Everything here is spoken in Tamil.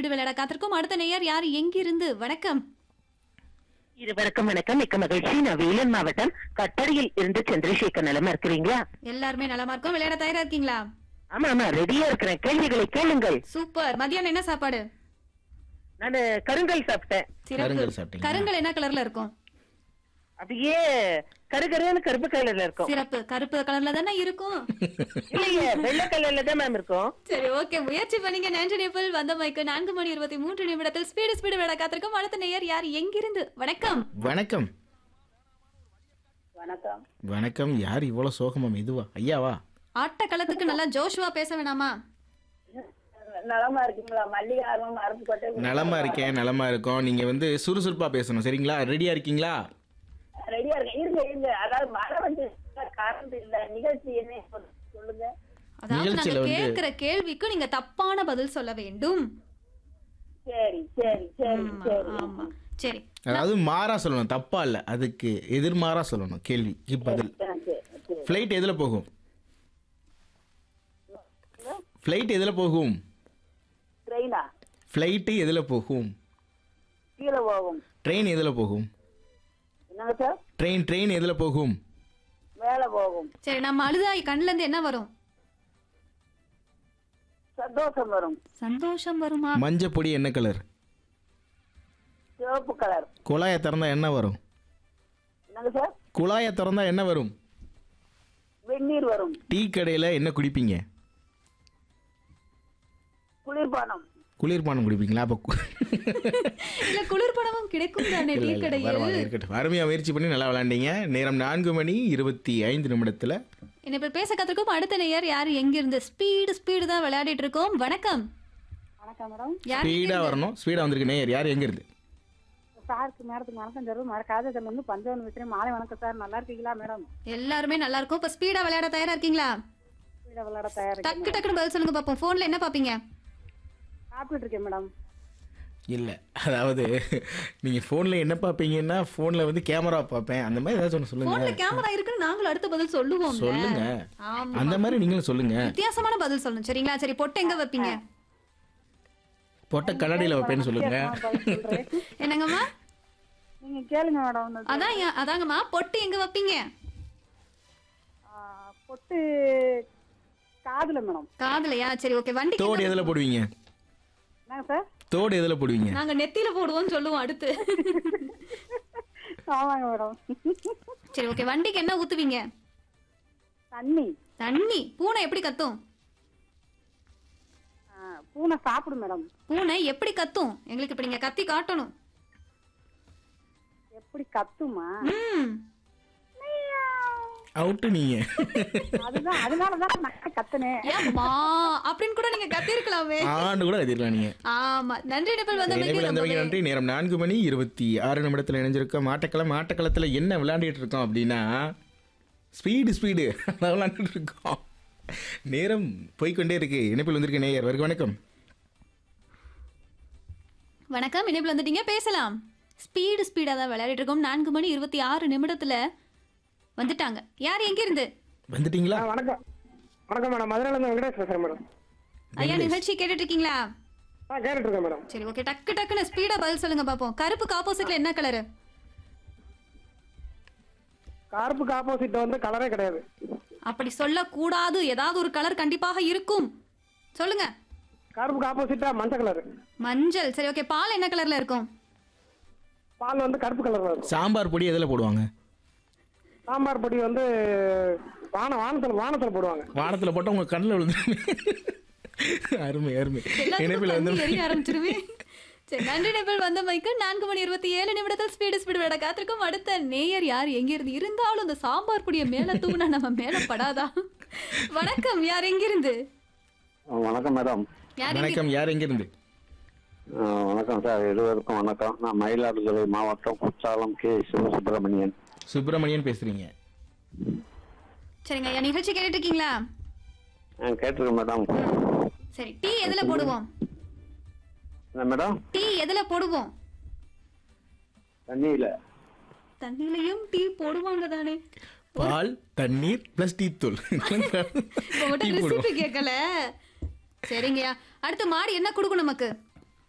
ஸ்பீடு விளையாட காத்திருக்கும் அடுத்த நேயர் யார் எங்கிருந்து வணக்கம் இருவருக்கும் வணக்கம் மிக்க மகிழ்ச்சி நான் வேலூர் மாவட்டம் கட்டடியில் இருந்து சந்திரசேகர் நிலமா இருக்கிறீங்களா எல்லாருமே நலமா இருக்கும் விளையாட தயாரா இருக்கீங்களா ஆமா ஆமா ரெடியா இருக்கிறேன் கேள்விகளை கேளுங்கள் சூப்பர் மதியானம் என்ன சாப்பாடு நான் கருங்கல் சாப்பிட்டேன் சிறப்பு கருங்கல் சாப்பிட்டீங்களா? கருங்கல் என்ன கலர்ல இருக்கும் அப்படியே கருகருன்னு கருப்பு கலர்ல இருக்கும் சிறப்பு கருப்பு கலர்ல தானே இருக்கும் இல்லையே வெள்ளை கலர்ல தான் மேம் இருக்கும் சரி ஓகே முயற்சி பண்ணீங்க நன்றி நேபிள் வந்த மைக்கு நான்கு மணி இருபத்தி மூன்று நிமிடத்தில் ஸ்பீடு ஸ்பீடு விளையாட காத்திருக்கும் அடுத்த நேயர் யார் எங்கிருந்து வணக்கம் வணக்கம் வணக்கம் வணக்கம் யார் இவ்வளவு சோகமா மெதுவா ஐயாவா ஆட்ட களத்துக்கு நல்லா ஜோஷுவா பேச வேணாமா நலமா இருக்கீங்களா மல்லிகை ஆர்வம் மரப்பு கொட்டை நலமா இருக்கேன் நலமா இருக்கோம் நீங்க வந்து சுறுசுறுப்பா பேசணும் சரிங்களா ரெடியா இருக்கீங்களா ரெடியா இருக்கேன் இருங்க இருங்க அதாவது மழை வந்து கரண்ட் இல்ல நிகழ்ச்சி என்ன சொல்லுங்க அதாவது நாங்க நிகழ்ச்சியில வந்து- கேக்குற கேள்விக்கு நீங்க தப்பான பதில் சொல்ல வேண்டும் சரி சரி சரி ஆமா, ஆமா சரி அதாவது மாறா சொல்லணும் தப்பா இல்ல அதுக்கு எதிர்மாறா சொல்லணும் கேள்விக்கு பதில் ஃப்ளைட் எதுல போகும் ஃப்ளைட் எதுல போகும் ட்ரெயினா ஃப்ளைட்டு எதுல போகும் கீழே போகும் ட்ரெயின் எதுல போகும் என்னங்க சார் ட்ரெயின் ட்ரெயின் எதுல போகும் மேல போகும் சரி நம்ம அழுதாய் கண்ணுல இருந்து என்ன வரும் சந்தோஷம் வரும் சந்தோஷம் வருமா மஞ்சள் பொடி என்ன கலர் சிவப்பு கலர் குழாயை திறந்தா என்ன வரும் என்னங்க சார் குழாயை திறந்தா என்ன வரும் வெந்நீர் வரும் டீ கடையில என்ன குடிப்பீங்க குளிர்பானம் குளிர்பானம் குடிப்பீங்களா அப்போ கு- இல்ல குளிர்படமும் கிடைக்கும் தானே இல்ல, டீ இல்ல, கடையில் பரவாயில்ல, இருக்கட்டும் அருமையா முயற்சி பண்ணி நல்லா விளையாண்டீங்க நேரம் நான்கு மணி இருபத்தி ஐந்து நிமிடத்துல என்ன இப்ப பேச கத்திருக்கோம் அடுத்த நேயர் யார் எங்கிருந்து ஸ்பீடு ஸ்பீடு தான் விளையாடிட்டு இருக்கோம் வணக்கம் வணக்கம் மேடம் யார் ஸ்பீடா வரணும் ஸ்பீடா வந்திருக்கு நேயர் யார் எங்க இருந்து சாருக்கு மேடத்துக்கு வணக்கம் சார் மர காதத்தில் வந்து பஞ்சவன் வச்சுருக்கேன் மாலை வணக்கம் சார் நல்லா இருக்கீங்களா மேடம் எல்லாருமே நல்லா இருக்கும் இப்ப ஸ்பீடா விளையாட தயாரா இருக்கீங்களா வீட விளையாட தயார் டக்கு டக்குன்னு பதில் சொல்லுங்க பாப்போம் போன்ல என்ன பாப்பீங்க சாப்பிட்டுட்டு இருக்கேன் மேடம் இல்ல அதாவது நீங்க போன்ல என்ன பாப்பீங்கன்னா போன்ல வந்து கேமரா பார்ப்பேன் அந்த மாதிரி ஏதாச்சும் ஒன்று சொல்லுங்க போன்ல கேமரா இருக்குன்னு நாங்களும் அடுத்த பதில் சொல்லுவோம் சொல்லுங்க ஆமா அந்த மாதிரி நீங்களும் சொல்லுங்க வித்தியாசமான பதில் சொல்லணும் சரிங்களா சரி பொட்டு எங்க வைப்பீங்க பொட்டை கண்ணாடியில வைப்பேன்னு சொல்லுங்க சொல்றேன் என்னங்கம்மா நீங்க கேளுங்க மேடம் அதான் ஏன்- அதாங்கம்மா பொட்டு எங்க வைப்பீங்க பொட்டு காதுல மேடம் காதுலயா சரி ஓகே வண்டி தோடு எதுல போடுவீங்க என்னங்க சார் தோடு எதுல போடுவீங்க நாங்க நெத்தியில போடுவோம்னு சொல்லுவோம் அடுத்து ஆமாங்க மேடம் சரி ஓகே வண்டிக்கு என்ன ஊத்துவீங்க தண்ணி தண்ணி பூனை எப்படி கத்தும் ஆ, பூனை சாப்பிடும் மேடம் பூனை எப்படி கத்தும் எங்களுக்கு இப்ப நீங்க கத்தி காட்டணும் எப்படி கத்துமா ம் அவுட்டு நீங்க அதுதான் அதனாலதான் நான் கத்துனேன் ஏம்மா அப்படின்னு கூட நீங்க கத்தி இருக்கலாமே ஆண்டு கூட கத்திருக்கலாம் நீங்க ஆமா நன்றி நிபல் இணைப்பில் வந்தமைக்கு வந்தவங்க ரொம்பவே நன்றி நேரம் நான்கு மணி இருபத்தி ஆறு நிமிடத்தில் இணைஞ்சிருக்கோம் ஆட்டக்களம் ஆட்டக்களத்தில் என்ன விளையாண்டுட்டு இருக்கோம் அப்படின்னா ஸ்பீடு ஸ்பீடு விளையாண்டுட்டு இருக்கோம் நேரம் போய்க்கொண்டே இருக்கு இணைப்பில் வந்திருக்க நேயர் வருக வணக்கம் வணக்கம் இணைப்பில் வந்துட்டீங்க பேசலாம் ஸ்பீடு ஸ்பீடா தான் விளையாடிட்டு இருக்கோம் நான்கு மணி இருபத்தி ஆறு நிமிடத்துல வந்துட்டாங்க யார் எங்க இருந்து வந்துட்டீங்களா வணக்கம் வணக்கம் மேடம் மதுரையிலேருந்து வெங்கடேஷ் பேசுகிறேன் மேடம் ஐயா நிகழ்ச்சி கேட்டுட்டு இருக்கீங்களா ஆ கேட்டுட்டு இருக்கேன் மேடம் சரி ஓகே டக்கு டக்குன்னு ஸ்பீடா பதில் சொல்லுங்க பாப்போம் கருப்புக்கு ஆப்போசிட்ல என்ன கலரு கார்ப்புக்கு ஆப்போசிட் வந்து கலரே கிடையாது அப்படி சொல்லக்கூடாது ஏதாவது ஒரு கலர் கண்டிப்பாக இருக்கும் சொல்லுங்க கார்ப்புக்கு ஆப்போசிட்டா மஞ்சள் கலர் மஞ்சள் சரி ஓகே பால் என்ன கலர்ல இருக்கும் பால் வந்து கருப்பு கலர்ல இருக்கும் சாம்பார் பொடி எதில் போடுவாங்க சாம்பார் பொடி வந்து வான வானத்தில் வானத்தில் போடுவாங்க வானத்தில் போட்டால் உங்கள் கண்ணில் விழுந்து அருமை அருமை எல்லாத்துக்கும் இணைப்பில் வந்து கண்ணு எரிய ஆரம்பிச்சிருவேன் சரி நன்றி நிபல் வந்த மைக்கு நான்கு மணி இருபத்தி ஏழு நிமிடத்தில் ஸ்பீடு ஸ்பீடு விட காத்திருக்கும் அடுத்த நேயர் யார் எங்கிருந்து இருந்தாலும் இந்த சாம்பார் பொடியை மேல தூவினா நம்ம மேல படாதா வணக்கம் யார் எங்கிருந்து வணக்கம் மேடம் யார் எங்க வணக்கம் யார் எங்கிருந்து ஆ, வணக்கம் சார் இருவருக்கும் வணக்கம் நான் மயிலாடுதுறை மாவட்டம் குற்றாலம் கே சிவசுப்பிரமணியன் சுப்பிரமணியன் பேசுறீங்க சரிங்க ஐயா நிகழ்ச்சி கேட்டுட்டு இருக்கீங்களா ஆ, கேட்டிருக்கேன் மேடம் சரி டீ எதுல போடுவோம் என்ன மேடம் டீ எதுல போடுவோம் தண்ணியில தண்ணிலையும் டீ போடுவாங்க தானே பால் தண்ணீர் ப்ளஸ் டீ தூள் இப்போ மட்டும் டீ ரெசிபி போடுவோம் கேட்கல சரிங்கய்யா அடுத்து மாடு என்ன கொடுக்கும் நமக்கு